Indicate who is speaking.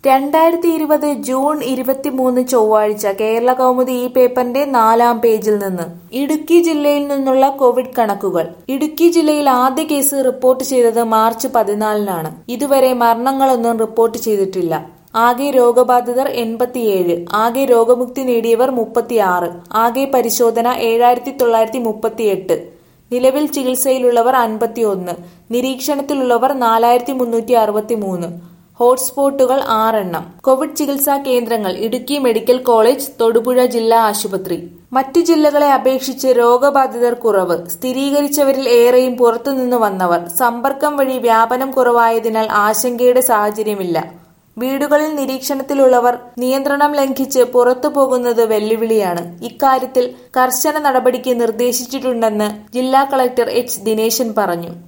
Speaker 1: രണ്ടായിരത്തി ഇരുപത് ജൂൺ ഇരുപത്തിമൂന്ന് ചൊവ്വാഴ്ച കേരള കൗമുദി ഈ പേപ്പറിന്റെ നാലാം പേജിൽ നിന്ന് ഇടുക്കി ജില്ലയിൽ നിന്നുള്ള കോവിഡ് കണക്കുകൾ ഇടുക്കി ജില്ലയിൽ ആദ്യ കേസ് റിപ്പോർട്ട് ചെയ്തത് മാർച്ച് പതിനാലിനാണ് ഇതുവരെ മരണങ്ങളൊന്നും റിപ്പോർട്ട് ചെയ്തിട്ടില്ല ആകെ രോഗബാധിതർ എൺപത്തിയേഴ് ആകെ രോഗമുക്തി നേടിയവർ മുപ്പത്തിയാറ് ആകെ പരിശോധന ഏഴായിരത്തി തൊള്ളായിരത്തി മുപ്പത്തിയെട്ട് നിലവിൽ ചികിത്സയിലുള്ളവർ അൻപത്തിയൊന്ന് നിരീക്ഷണത്തിലുള്ളവർ നാലായിരത്തി മുന്നൂറ്റി അറുപത്തി മൂന്ന് ഹോട്ട്സ്പോട്ടുകൾ ആറെണ്ണം കോവിഡ് ചികിത്സാ കേന്ദ്രങ്ങൾ ഇടുക്കി മെഡിക്കൽ കോളേജ് തൊടുപുഴ ജില്ലാ ആശുപത്രി മറ്റു ജില്ലകളെ അപേക്ഷിച്ച് രോഗബാധിതർ കുറവ് സ്ഥിരീകരിച്ചവരിൽ ഏറെയും പുറത്തുനിന്ന് വന്നവർ സമ്പർക്കം വഴി വ്യാപനം കുറവായതിനാൽ ആശങ്കയുടെ സാഹചര്യമില്ല വീടുകളിൽ നിരീക്ഷണത്തിലുള്ളവർ നിയന്ത്രണം ലംഘിച്ച് പുറത്തു പോകുന്നത് വെല്ലുവിളിയാണ് ഇക്കാര്യത്തിൽ കർശന നടപടിക്ക് നിർദ്ദേശിച്ചിട്ടുണ്ടെന്ന് ജില്ലാ കളക്ടർ എച്ച് ദിനേശൻ പറഞ്ഞു